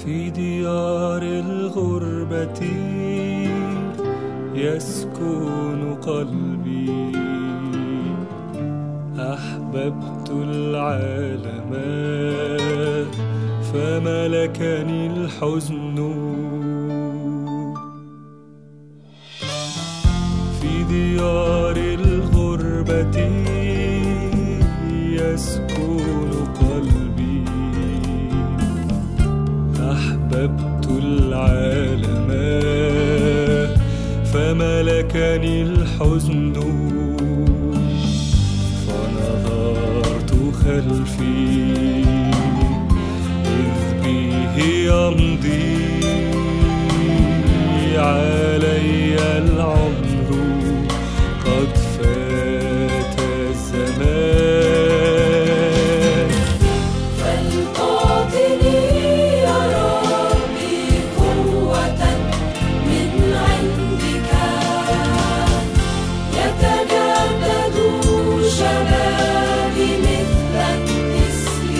في ديار الغربة يسكن قلبي أحببت العالم فملكني الحزن في ديار الغربة يسكن قلبي أحببت العالم فملكني الحزن فنظرت خلفي إذ به يمضي علي العمر قد فات الزمان فلتعطني يا ربي قوة من عندك يتجدد شبابي مثل النسر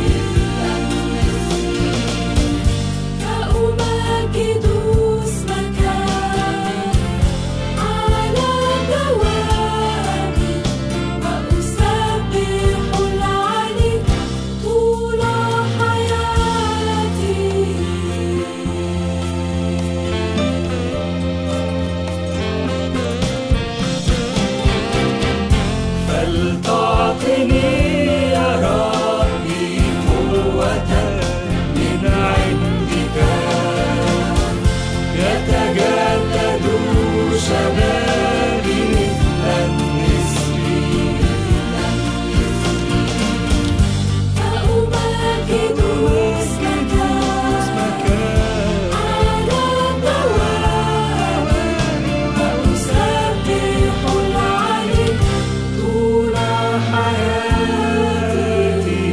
فأمجد اسمك على دوامي وأسبح العلي طول حياتي فلتعطني يا ربي قوة من عندك يتجدد شبابي مثل النسر فأمجد اسمك اسمك على دوامي وأسبح العلي طول حياتي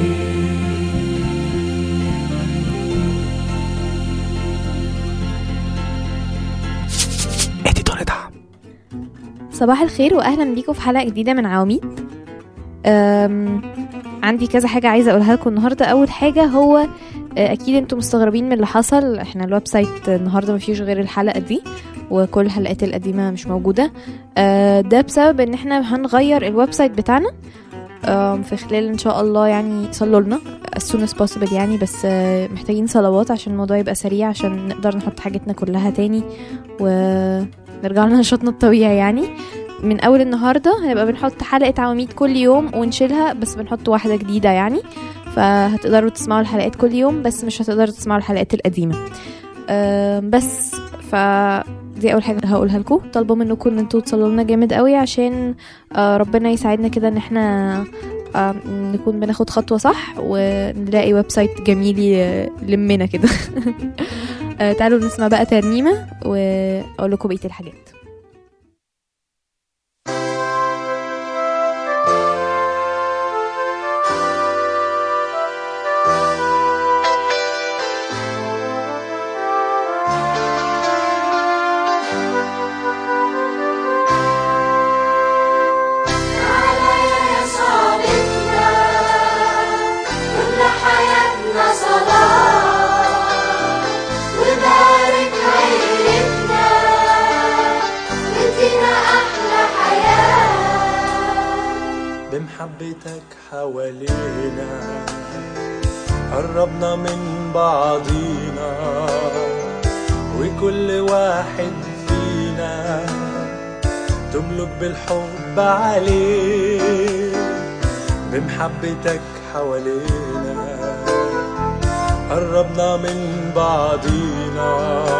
صباح الخير واهلا بيكم في حلقه جديده من عواميد أم، عندي كذا حاجه عايزه اقولها لكم النهارده اول حاجه هو أه، اكيد انتم مستغربين من اللي حصل احنا الويب سايت النهارده مفيش غير الحلقه دي وكل الحلقات القديمه مش موجوده أه، ده بسبب ان احنا هنغير الويب سايت بتاعنا أم، في خلال ان شاء الله يعني صلوا لنا as soon as possible يعني بس أه، محتاجين صلوات عشان الموضوع يبقى سريع عشان نقدر نحط حاجتنا كلها تاني ونرجع لنا نشاطنا الطبيعي يعني من اول النهارده هنبقى بنحط حلقه عواميد كل يوم ونشيلها بس بنحط واحده جديده يعني فهتقدروا تسمعوا الحلقات كل يوم بس مش هتقدروا تسمعوا الحلقات القديمه أم، بس ف دي اول حاجه هقولها لكم طالبه منكم ان انتوا تصلوا لنا جامد قوي عشان آه، ربنا يساعدنا كده ان احنا آه، نكون بناخد خطوه صح ونلاقي ويب سايت جميل ي- يلمنا كده آه، تعالوا نسمع بقى ترنيمه واقول لكم بقيه الحاجات تعالى يا صابتنا كل حياتنا صلاة وبارك عيلتنا وادينا أحلى حياة بمحبتك حوالينا قربنا من بعضينا وكل واحد فينا تملك بالحب عليه بمحبتك حوالينا قربنا من بعضينا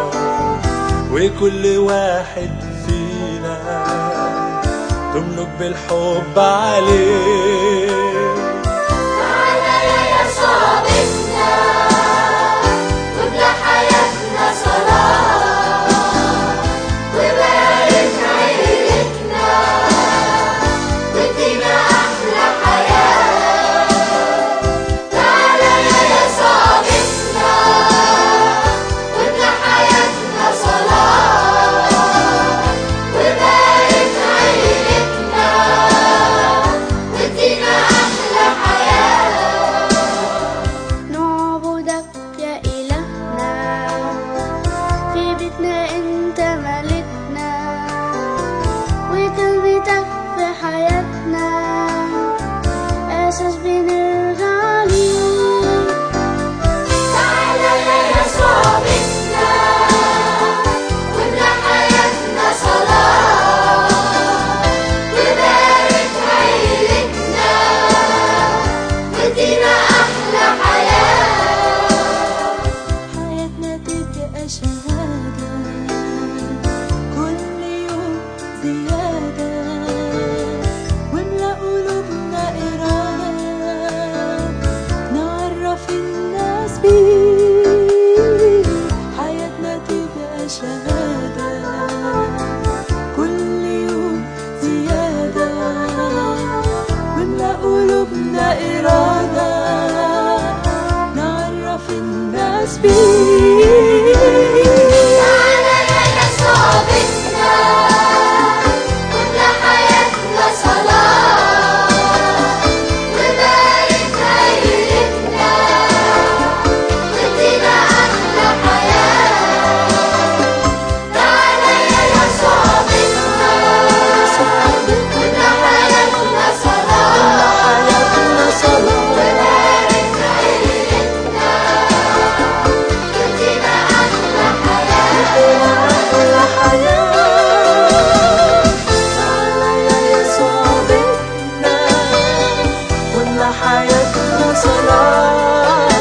وكل واحد فينا تملك بالحب عليه تعالى يا صابتنا كل حياتنا صلاة وبارك عيلتنا وادينا أحلى حياة تعالى يا صابتنا كل حياتنا صلاة وبارك عيلتنا وادينا بنرجع ليه تعالى يا يسوع بيتنا واملى حياتنا صلاة وبارك عيلتنا وادينا أحلى حياة حياتنا تبقى شهادة كل يوم زيادة واملأ قلوبنا إرادة نعرف الناس بيه حياتنا تبقى شهادة كل يوم زيادة واملأ قلوبنا إرادة نعرف الناس بيه تعالى يا يسوع بيتنا واملى حياتنا صلاة وبارك عيلتنا وادينا أحلى حياة تعالى يا يسوع بيتنا واملى حياتنا صلاة وبارك عيلتنا وادينا أحلى حياة حياتنا صلاة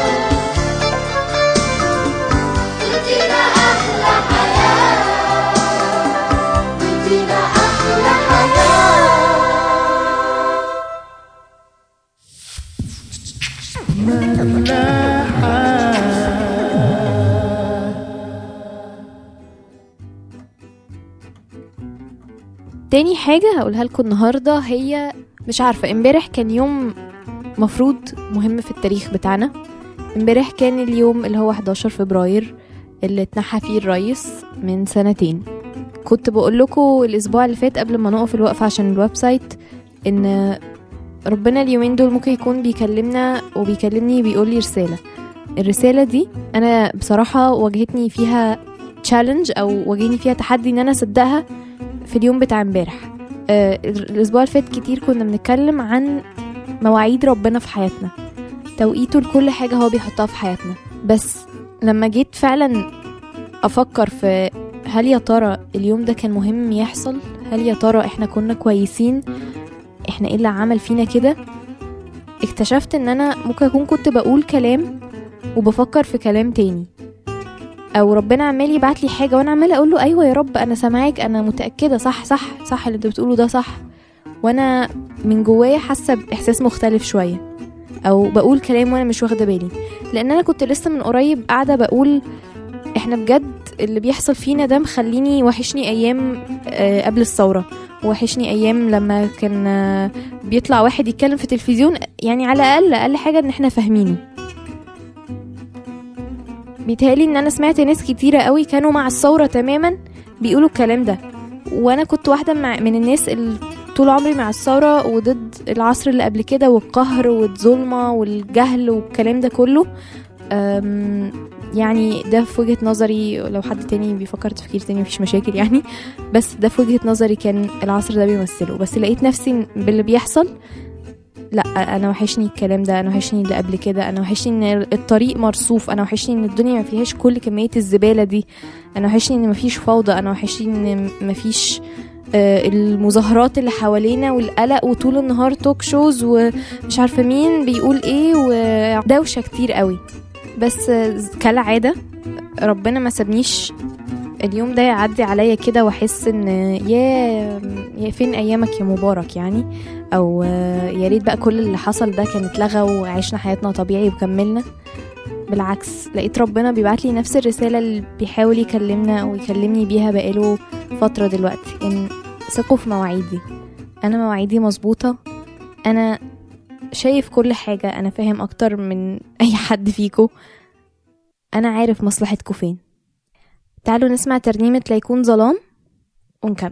ودينا أحلى حياة ودينا أحلى حياة تاني حاجة هقولها لكم النهاردة هي مش عارفة امبارح كان يوم مفروض مهم في التاريخ بتاعنا امبارح كان اليوم اللي هو 11 فبراير اللي اتنحى فيه الرئيس من سنتين كنت بقول لكم الاسبوع اللي فات قبل ما نقف الوقفة عشان الويب سايت ان ربنا اليومين دول ممكن يكون بيكلمنا وبيكلمني بيقول لي رسالة الرسالة دي انا بصراحة واجهتني فيها تشالنج او واجهني فيها تحدي ان انا اصدقها في اليوم بتاع امبارح آه الاسبوع اللي فات كتير كنا بنتكلم عن مواعيد ربنا في حياتنا توقيته لكل حاجة هو بيحطها في حياتنا بس لما جيت فعلا افكر في هل يا ترى اليوم ده كان مهم يحصل هل يا ترى احنا كنا كويسين احنا ايه اللي عمل فينا كده اكتشفت ان انا ممكن اكون كنت بقول كلام وبفكر في كلام تاني او ربنا عمال يبعت لي حاجه وانا عماله اقول له ايوه يا رب انا سامعاك انا متاكده صح صح صح اللي انت بتقوله ده صح وانا من جوايا حاسه باحساس مختلف شويه او بقول كلام وانا مش واخده بالي لان انا كنت لسه من قريب قاعده بقول احنا بجد اللي بيحصل فينا ده مخليني وحشني ايام آه، قبل الثوره وحشني ايام لما كان آه، بيطلع واحد يتكلم في التلفزيون يعني على الاقل اقل حاجه ان احنا فاهمينه بيتهيألي ان انا سمعت ناس كتيرة قوي كانوا مع الثورة تماما بيقولوا الكلام ده وانا كنت واحدة مع من الناس اللي طول عمري مع الثورة وضد العصر اللي قبل كده والقهر والظلمة والجهل والكلام ده كله أم، يعني ده في وجهة نظري لو حد تاني بيفكر تفكير تاني مفيش مشاكل يعني بس ده في وجهة نظري كان العصر ده بيمثله بس لقيت نفسي باللي بيحصل لا انا وحشني الكلام ده انا وحشني اللي قبل كده انا وحشني ان الطريق مرصوف انا وحشني ان الدنيا ما فيهاش كل كميه الزباله دي انا وحشني ان ما فيش فوضى انا وحشني ان ما فيش آه، المظاهرات اللي حوالينا والقلق وطول النهار توك شوز ومش عارفه مين بيقول ايه ودوشه كتير قوي بس آه، كالعاده ربنا ما سابنيش اليوم ده يعدي عليا كده واحس ان يا يا فين ايامك يا مبارك يعني او آه، يا ريت بقى كل اللي حصل ده كان اتلغى وعشنا حياتنا طبيعي وكملنا بالعكس لقيت ربنا بيبعت لي نفس الرسالة اللي بيحاول يكلمنا او يكلمني بيها بقاله فترة دلوقتي ان ثقوا في مواعيدي انا مواعيدي مظبوطة انا شايف كل حاجة انا فاهم اكتر من اي حد فيكو انا عارف مصلحتكو فين تعالوا نسمع ترنيمة لا يكون ظلام ونكمل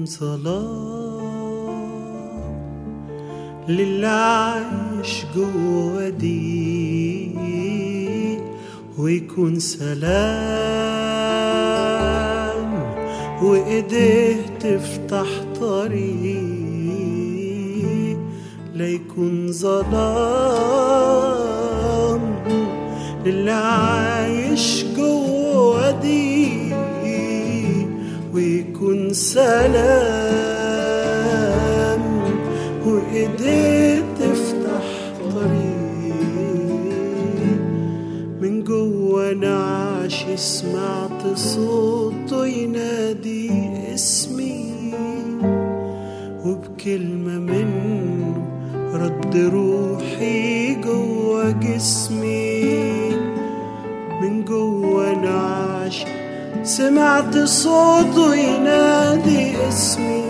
ظلام للي عايش جوا دي ويكون سلام وإيديه تفتح طريق ليكون ظلام للي عايش جوا دي ويكون سلام وإيديه تفتح طريق من جوا نعش سمعت صوته ينادي اسمي وبكلمة منه رد روحي جوا جسمي من جوا نعش سمعت صوته ينادي اسمي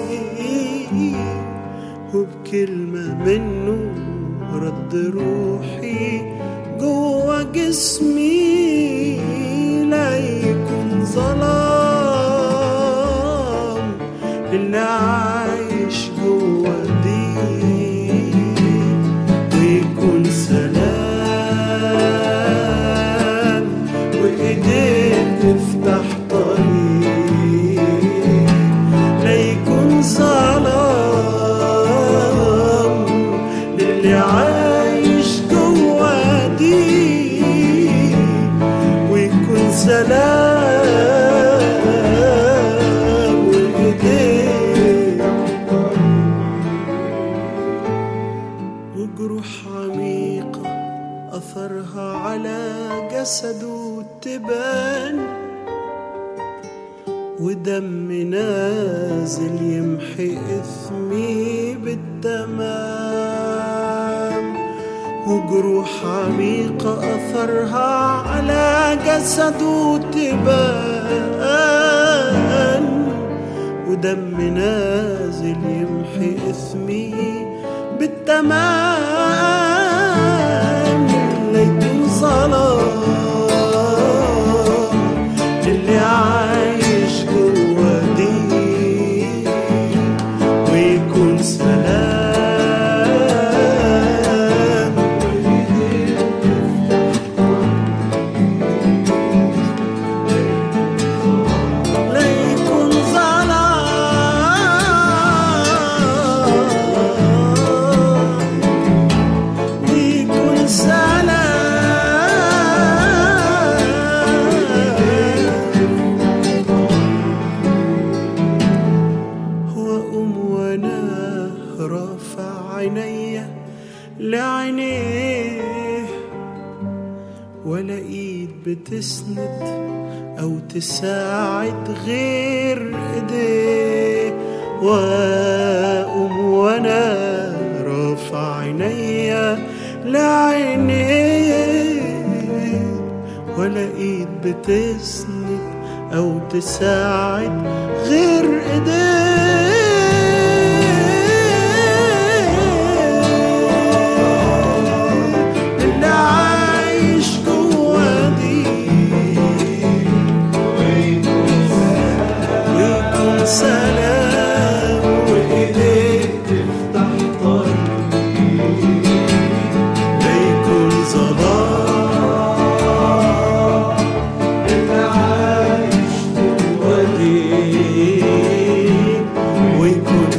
وبكلمة منه رد روحي جوا جسمي لا يكون ظلام اللي عايش جوا دي ويكون سلام وإيديه تفتح طريق لا يكون ظلام للي عايش جوا دي ويكون سلام وإيديه وجروح عميقة أثرها على جسده تبان ودم نازل يمحي إثمي بالتمام وجروح عميقة أثرها على جسده تبان ودم نازل يمحي إثمي بالتمام ليكون ظلام اللي عايش جوا دي ويكون سلام ليكون ظلام ويكون سلام وأقوم وأنا رافع عينيا لعينيه ولا ايد بتسند او تساعد غير ايديه واقوم وانا رافع عينيا لعينيه ولا ايد بتسند او تساعد غير ايديه اللي عايش جوا دي ويكون سلام وايديه تفتح طريق ليكون ظلام اللي عايش جوا دي ويكون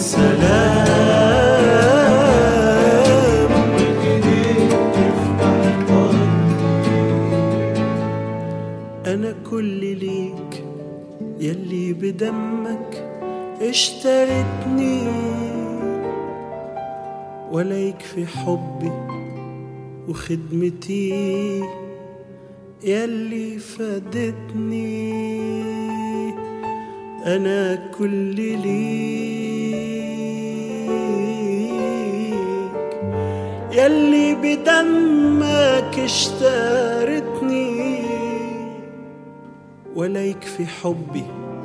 سلام وايديه تفتح طريق أنا كل ليك يلي بدمك اشترتني ولا يكفي حبي وخدمتي يلي فادتني أنا كل ليك يلي بدمك اشترتني ولا يكفي حبي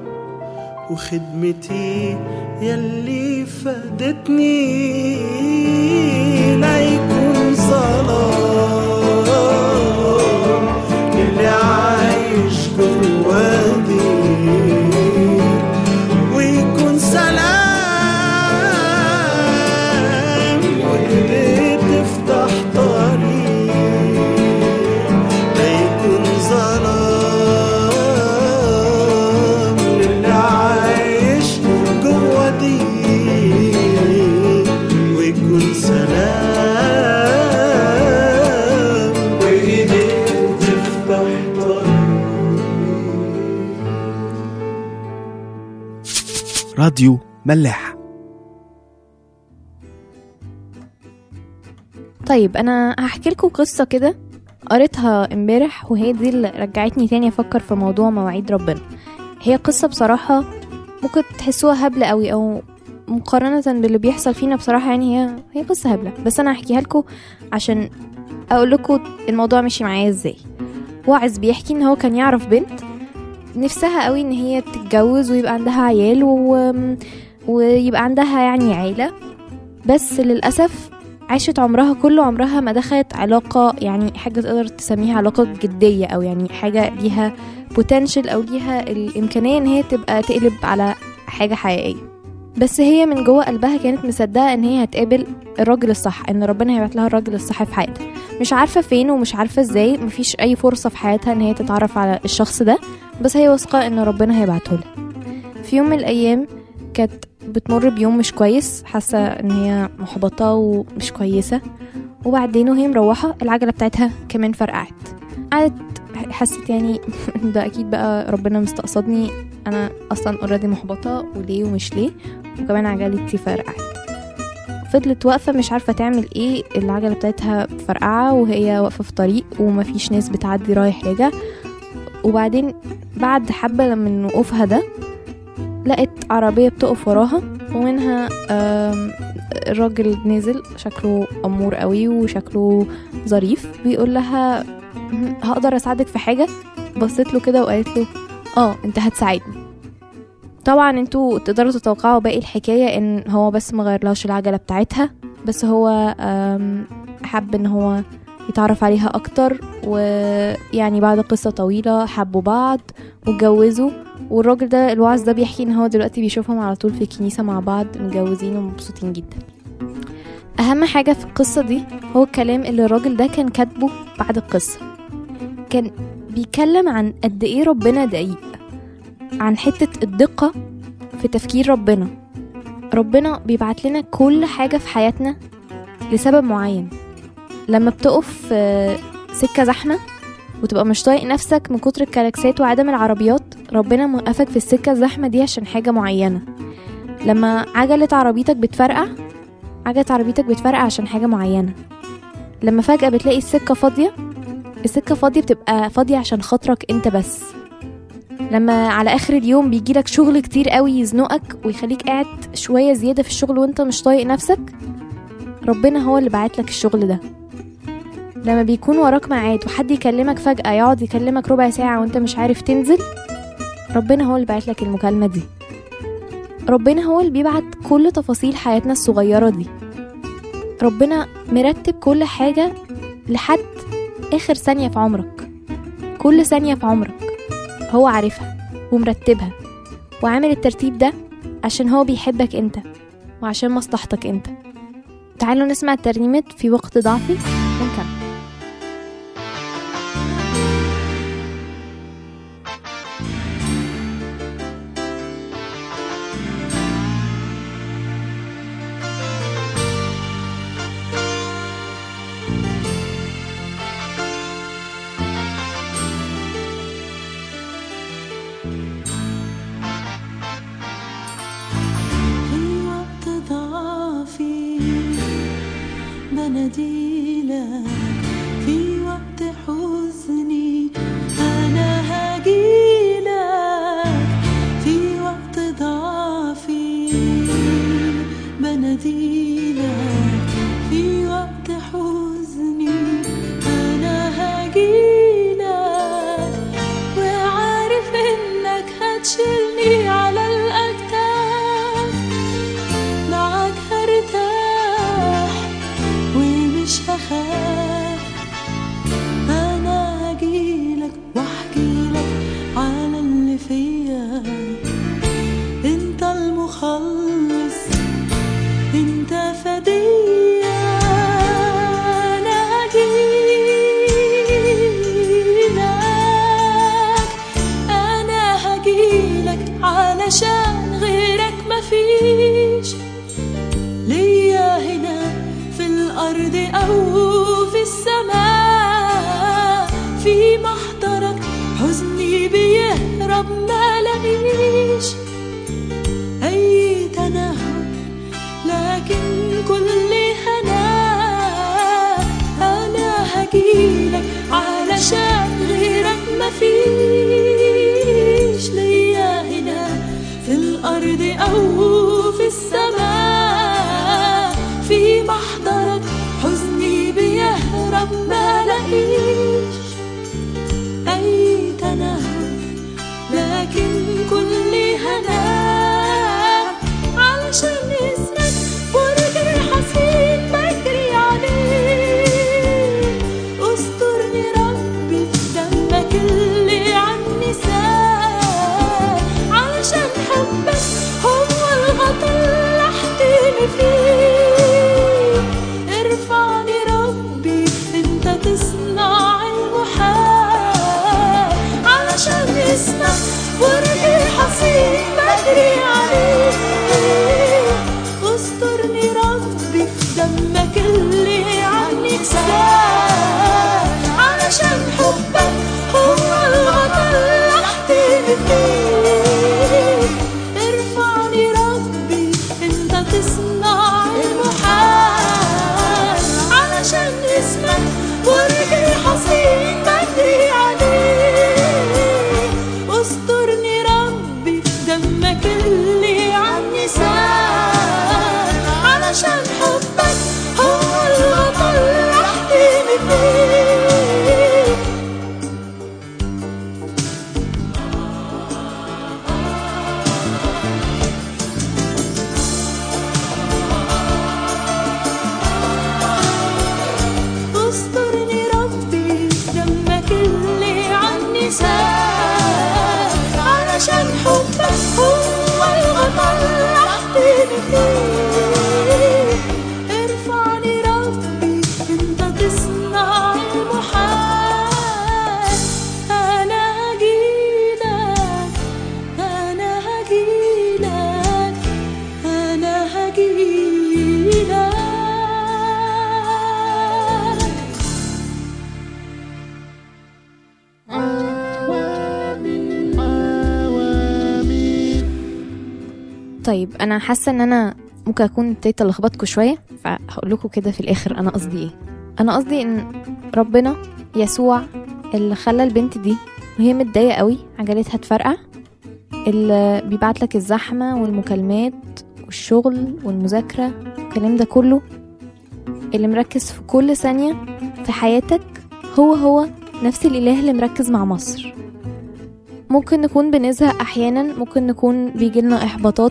وخدمتي يلي فادتني لا يكون ظلام اللي عايش جوادي ويكون سلام راديو ملاح طيب انا هحكي لكم قصه كده قريتها امبارح وهي دي اللي رجعتني تاني افكر في موضوع مواعيد ربنا هي قصه بصراحه ممكن تحسوها هبله قوي او مقارنة باللي بيحصل فينا بصراحة يعني هي هي قصة هبلة بس أنا هحكيها لكم عشان أقول لكم الموضوع مشي معايا ازاي واعظ بيحكي إن هو كان يعرف بنت نفسها قوي إن هي تتجوز ويبقى عندها عيال و... ويبقى عندها يعني عيلة بس للأسف عاشت عمرها كله عمرها ما دخلت علاقة يعني حاجة تقدر تسميها علاقة جدية أو يعني حاجة ليها بوتنشل أو ليها الإمكانية إن هي تبقى تقلب على حاجة حقيقية بس هي من جوه قلبها كانت مصدقة إن هي هتقابل الراجل الصح إن ربنا هيبعت لها الراجل الصح في حياتها مش عارفة فين ومش عارفة ازاي مفيش أي فرصة في حياتها إن هي تتعرف على الشخص ده بس هي واثقة إن ربنا هيبعته لها في يوم من الأيام كانت بتمر بيوم مش كويس حاسة ان هي محبطة ومش كويسة وبعدين وهي مروحة العجلة بتاعتها كمان فرقعت قعدت حست يعني ده اكيد بقى ربنا مستقصدني انا اصلا اوريدي محبطة وليه ومش ليه وكمان عجلتي فرقعت فضلت واقفة مش عارفة تعمل ايه العجلة بتاعتها فرقعة وهي واقفة في طريق ومفيش ناس بتعدي رايح راجع وبعدين بعد حبة من وقوفها ده لقت عربية بتقف وراها ومنها آم، الراجل نزل شكله أمور قوي وشكله ظريف بيقول لها "مم، هقدر أساعدك في حاجة بصيت له كده وقالت له اه انت هتساعدني طبعا انتوا تقدروا تتوقعوا باقي الحكاية ان هو بس مغيرلهاش العجلة بتاعتها بس هو آم، حب ان هو يتعرف عليها اكتر ويعني بعد قصة طويلة حبوا بعض واتجوزوا والراجل ده الوعظ ده بيحكي ان هو دلوقتي بيشوفهم على طول في الكنيسة مع بعض متجوزين ومبسوطين جدا اهم حاجة في القصة دي هو الكلام اللي الراجل ده كان كاتبه بعد القصة كان بيتكلم عن قد ايه ربنا دقيق عن حتة الدقة في تفكير ربنا ربنا بيبعت لنا كل حاجة في حياتنا لسبب معين لما بتقف في سكة زحمة وتبقى مش طايق نفسك من كتر الكلاكسات وعدم العربيات ربنا موقفك في السكة الزحمة دي عشان حاجة معينة لما عجلة عربيتك بتفرقع عجلة عربيتك بتفرقع عشان حاجة معينة لما فجأة بتلاقي السكة فاضية السكة فاضية بتبقى فاضية عشان خاطرك انت بس لما على اخر اليوم بيجيلك شغل كتير قوي يزنقك ويخليك قاعد شوية زيادة في الشغل وانت مش طايق نفسك ربنا هو اللي بعتلك الشغل ده لما بيكون وراك ميعاد وحد يكلمك فجأة يقعد يكلمك ربع ساعة وانت مش عارف تنزل ربنا هو اللي بعت لك المكالمة دي ربنا هو اللي بيبعت كل تفاصيل حياتنا الصغيرة دي ربنا مرتب كل حاجة لحد آخر ثانية في عمرك كل ثانية في عمرك هو عارفها ومرتبها وعامل الترتيب ده عشان هو بيحبك انت وعشان مصلحتك انت تعالوا نسمع الترنيمة في وقت ضعفي ونكمل في وقت ضعفي بناديلك في وقت حزني أنا هجيلك في وقت ضعفي بناديلك في وقت حزني أنا هجيلك وعارف إنك هتشيلني على الأكتاف معاك هرتاح ومش هخاف بيهرب ما لقيش أي تنهد لكن كل هناء علشان اسمك برج حصين بجري عليه استرني ربي في دمك اللي عني سال علشان حبك هو الغطا اللي احتمي فيه ارفعني ربي انت تصنع المحال علشان اسمك برج حصين بجري عليه استرني ربي في دمك اللي عني سال علشان حبك هو الغطا اللي احتمي فيه ارفعني ربي انت تصنع المحال علشان اسمك برج حصين بجري عليه استرني ربي في دمك اللي عني سال علشان حبك هو الغطا اللي احتمي فيه استرني ربي دمك اللي عني سال علشان حبك هو الغطا اللي احتمي فيه ارفعني ربي انت تصنع المحال انا هجيلك انا هجيلك انا هجيلك طيب انا حاسه ان انا ممكن اكون ابتديت الخبطكم شويه فهقول لكم كده في الاخر انا قصدي ايه انا قصدي ان ربنا يسوع اللي خلى البنت دي وهي متضايقه قوي عجلتها تفرقع اللي بيبعت لك الزحمه والمكالمات والشغل والمذاكره والكلام ده كله اللي مركز في كل ثانيه في حياتك هو هو نفس الاله اللي مركز مع مصر ممكن نكون بنزهق احيانا ممكن نكون بيجيلنا احباطات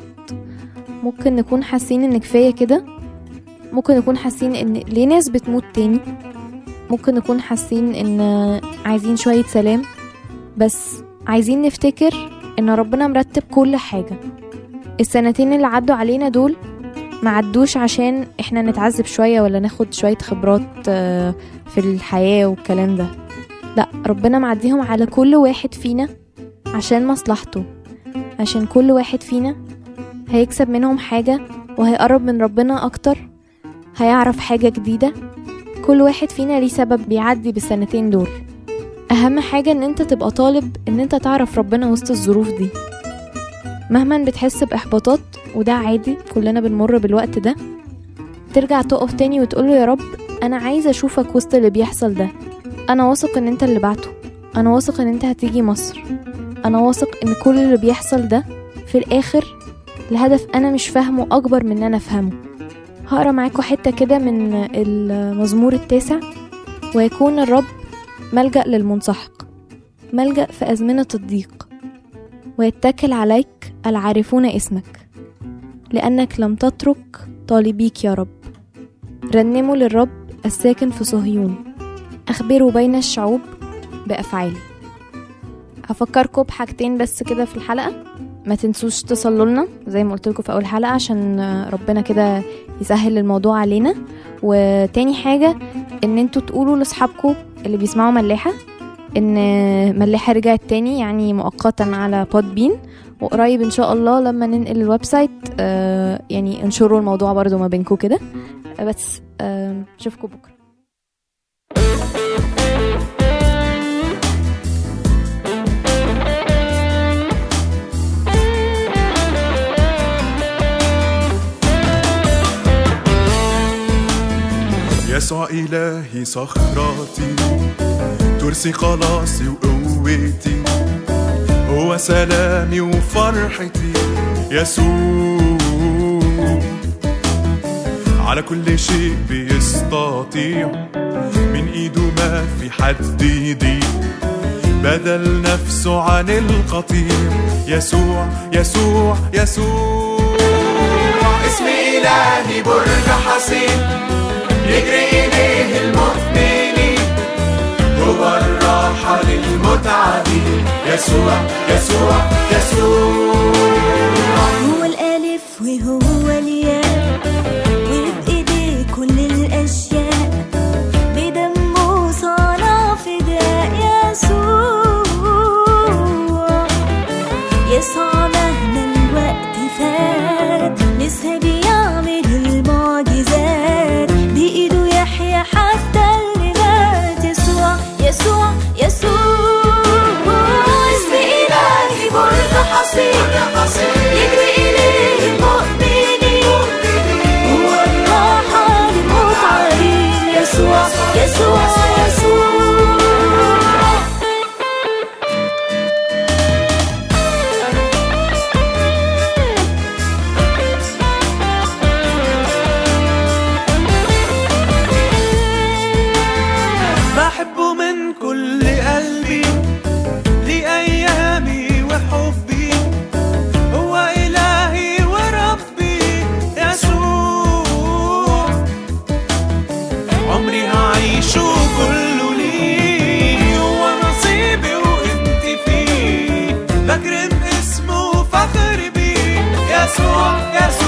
ممكن نكون حاسين ان كفايه كده ممكن نكون حاسين ان ليه ناس بتموت تاني ممكن نكون حاسين ان عايزين شويه سلام بس عايزين نفتكر ان ربنا مرتب كل حاجه السنتين اللي عدوا علينا دول ما عدوش عشان احنا نتعذب شويه ولا ناخد شويه خبرات آه، في الحياه والكلام ده لا ربنا معديهم على كل واحد فينا عشان مصلحته عشان كل واحد فينا هيكسب منهم حاجة وهيقرب من ربنا أكتر هيعرف حاجة جديدة كل واحد فينا ليه سبب بيعدي بالسنتين دول أهم حاجة إن أنت تبقى طالب إن أنت تعرف ربنا وسط الظروف دي مهما بتحس بإحباطات وده عادي كلنا بنمر بالوقت ده ترجع تقف تاني وتقوله يا رب أنا عايزة أشوفك وسط اللي بيحصل ده أنا واثق إن أنت اللي بعته أنا واثق إن أنت هتيجي مصر أنا واثق إن كل اللي بيحصل ده في الآخر لهدف أنا مش فاهمه أكبر من إن أنا أفهمه هقرا معاكم حتة كده من المزمور التاسع ويكون الرب ملجأ للمنسحق ملجأ في أزمنة الضيق ويتكل عليك العارفون اسمك لأنك لم تترك طالبيك يا رب رنموا للرب الساكن في صهيون أخبروا بين الشعوب بأفعالي هفكركم بحاجتين بس كده في الحلقة ما تنسوش تصلوا لنا زي ما قلت لكم في اول حلقه عشان ربنا كده يسهل الموضوع علينا وتاني حاجه ان انتوا تقولوا لاصحابكم اللي بيسمعوا ملاحه ان ملاحه رجعت تاني يعني مؤقتا على بود بين وقريب ان شاء الله لما ننقل الويب سايت آه يعني انشروا الموضوع برضو ما بينكم كده بس آه اشوفكم بكره يسوع إلهي صخرتي ترسي خلاصي وقوتي هو سلامي وفرحتي يسوع على كل شيء بيستطيع من ايده ما في حد يضيق بدل نفسه عن القطيع يسوع يسوع يسوع اسم إلهي برج حصين يجري إليه المؤمنين هو الراحة للمتعبين يسوع يسوع يسوع هو الألف وهو الياء وبإيديه كل الأشياء بدمه صنع فداء يسوع يسوع مهما الوقت فات لسه بيعمل المعجزات بإيده يحيى حتى اللي مات يسوع يسوع يسوع اسم إلهي برج حصين يجري إليه المؤمنين هو الراحة للمتعبين يسوع يسوع يسوع بحبه من كل قلبي لأيامي وحبي هو إلهي وربي يسوع عمري هعيشه كله ليه هو نصيبي وانت فيه بكرم اسمه وفخر بيه يسوع يسوع